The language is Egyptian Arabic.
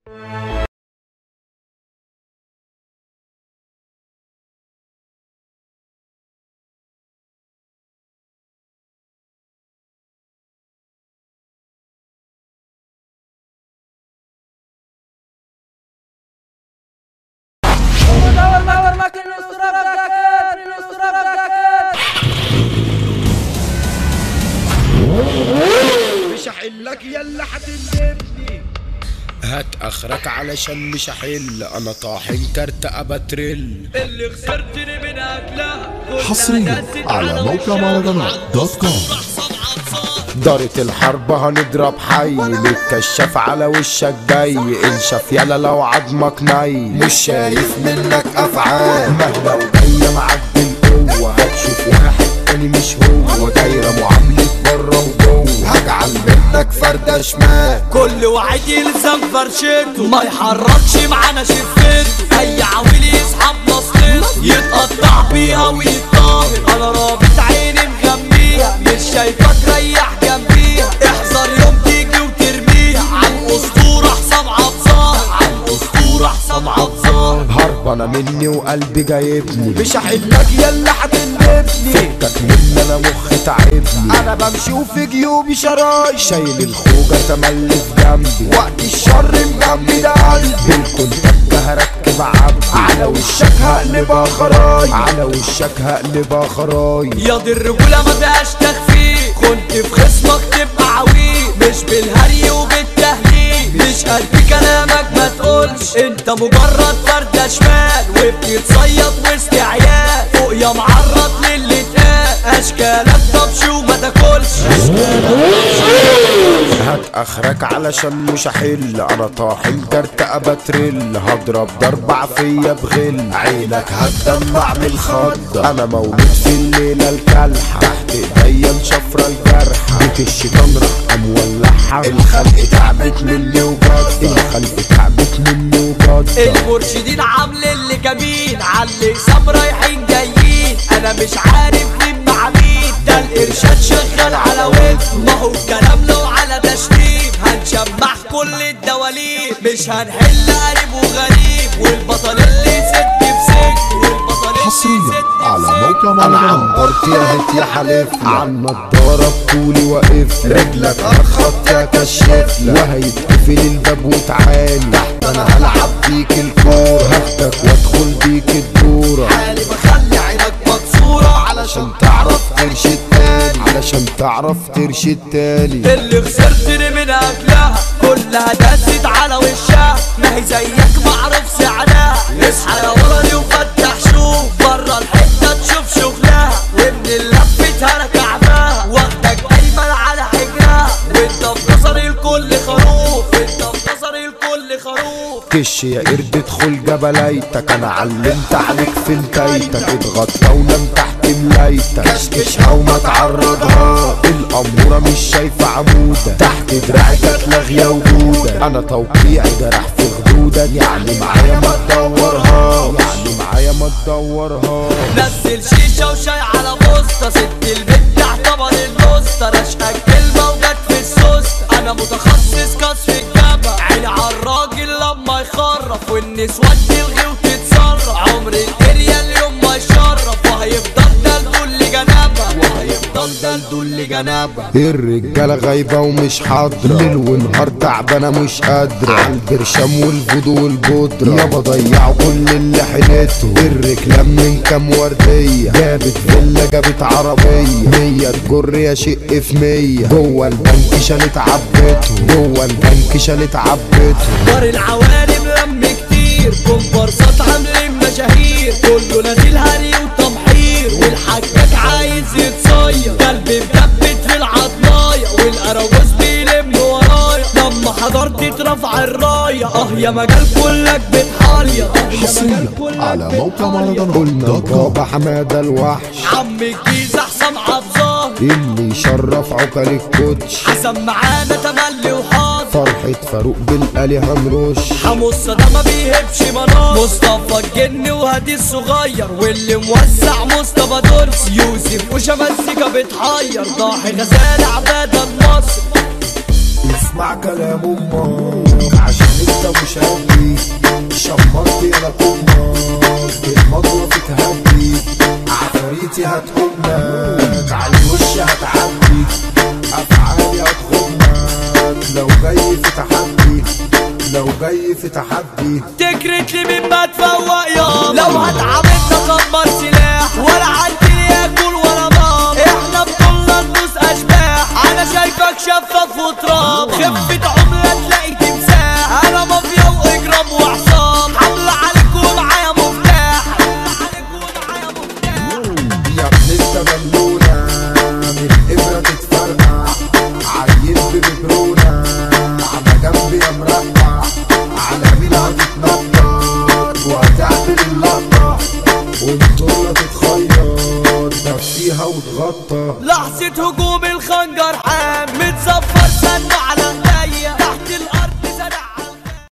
مش هحلك يلا هتندبني هات اخرك علشان مش هحل انا طاحن كارت اباتريل اللي خسرتني من اجلها حصريا على موقع مهرجانات دوت كوم دارت الحرب هنضرب حي للكشاف على وشك جاي انشف يلا لو عظمك ني مش شايف منك افعال مهما وجايه معاك بالقوه هتشوف واحد تاني مش هو دايره معامله بره وجوه هجعل منك فرده شمال كل واحد يلزم فرشته ما يحركش معانا شفته اي عويل يسحب مصلته يتقطع بيها ويتطاهر انا رابط عيني مغميها مش شايفك ريح جنبيها احذر يوم تيجي وترميها عن اسطوره حسام عبصار عن اسطوره حسام عبصار هربانه مني وقلبي جايبني مش هحلك يلا هتندبني فكك مني انا مخي تعبني انا بمشي وفي جيوبي شرايط شايل الخوجة تملي في جنبي وقت الشر مجمد ده قلبي بالكونتاكت هركب عبدي على وشك هقلبها خرايط على وشك هقلبها خرايط يا دي الرجولة ما بقاش تخفيك كنت في خصمك تبقى عويل مش بالهري وبالتهليل مش قد كلامك ما تقولش انت مجرد فردة شمال وبتتصيد وسط عيال فوق يا معرض للي اتقال اشكالك طبش وما تاكلش هات اخرك علشان مش هحل انا طاحن كارت اباتريل هضرب ضربع فيا بغل عينك هتدمع من الخض انا مولود في الليلة الكالحة تحت ايديا مشفرة الجرحة بيت الشيطان راح مولعها الخلق تعبت مني وجد الخلق تعبت مني وجد المرشدين عامل اللي جميل علي سام رايحين جايين انا مش عارف مين مع مين ده الارشاد شغال على ود ما هو الكلام لو على تشريف هنشمع كل الدواليب مش هنحل قريب وغريب والبطل اللي يسد في سجن والبطل اللي حصريا يسد على في سجن. موقع انا مهرجانات عنبرت يا هت يا حلف عن نضارة بطولي واقف رجلك ارخط يا كشف وهيتقفل الباب وتعالي تحت انا هلعب بيك الكورة هاخدك وادخل بيك الدورة حالي بخلي عينك مكسورة علشان تعرف ترشد تاني علشان تعرف ترشد تاني اللي خسرتني من اجلها كلها دست على وشها ما هي زيك معروف سعرها اصحى يا ولدي وفتح شوف بره الحته تشوف شغلها ومن اللفت انا كعبها واخدك دايما على حجرها وانت في نظري الكل خروف انت في نظري الكل خروف كش يا قرد ادخل جبليتك انا علمت عليك في انتيتك اتغطى ونام تحت ملايتك كشكشها وما تعرضها الاموره مش شايفه عموده تحت دراعي كانت لاغيه وجوده انا توقيعي جرح في خدودك يعني معايا ما تدورها يعني معايا ما تدورها نزل شيشة وشاي على بوسطة ست البيت تحت طبق البوسطة رشقك كلمة وجت في السوستة أنا متخصص كسر الجبهة عيني على الراجل لما يخرف والنسوان تلغي وتتصرف عمر الدنيا اليوم ما يشرف وهيفضل ده الدول جنابها وهيفضل ده الدول جنابها الرجالة غايبة ومش حاضرة ليل ونهار تعبانة مش قادرة عالبرشام والفودو والبودرة يابا ضيعوا كل اللي حيلته الرجلة من كام وردية جابت فيلا جابت عربية مية تجر يا شق في مية جوه البنك شالت عبته جوه البنك شالت عبته دار العوالم لم كتير كومبارسات عاملين مشاهير كله نازل هري وتمحير والحجاج عايز يتصير قلبي مدبت في العضمايه والقراويز بيلم ورايا لما حضرت اترفع الرايه اه يا مجال كلك بتحريا اه يا حصريا مجال كلك على موقع مهرجانات قلنا دوت كوم بابا حمادة الوحش عم الجيزه حسام عبظان اللي يشرف عقل الكوتش حسن معانا تملي وحاضر فرحة فاروق بالآلهة مرش حمص ده ما بيهبش مناص مصطفى الجن وهدي الصغير واللي موسع مصطفى دولس يوسف وشمسكة بتحير ضاحي غزال عبادة النصر اسمع كلام امك عشان انت مش هدي شمرت يا كمك بالمطوة تهدي عفاريتي هتقومك على الوش هتعدي افعالي هتغمك لو جاي في تحدي لو جاي في تحدي تكرت لي من ما تفوق يا لو هتعاملنا كبر سلاح ولا حد ياكل ولا نار احنا بطولنا ندوس اشباح انا شايفك شفاف وتراب خفة عملة تلاقي تمساح انا مافيا واجرام وحصان حملة عليك ومعايا مفتاح يا ابن انت بالونة من ابرة تتفرقع عيل بمبرونة على جنب يا مرقع على مين هتتنطط وهتعمل اللقطة والطولة تتخيط نفسيها وتغطى لحظة هجوم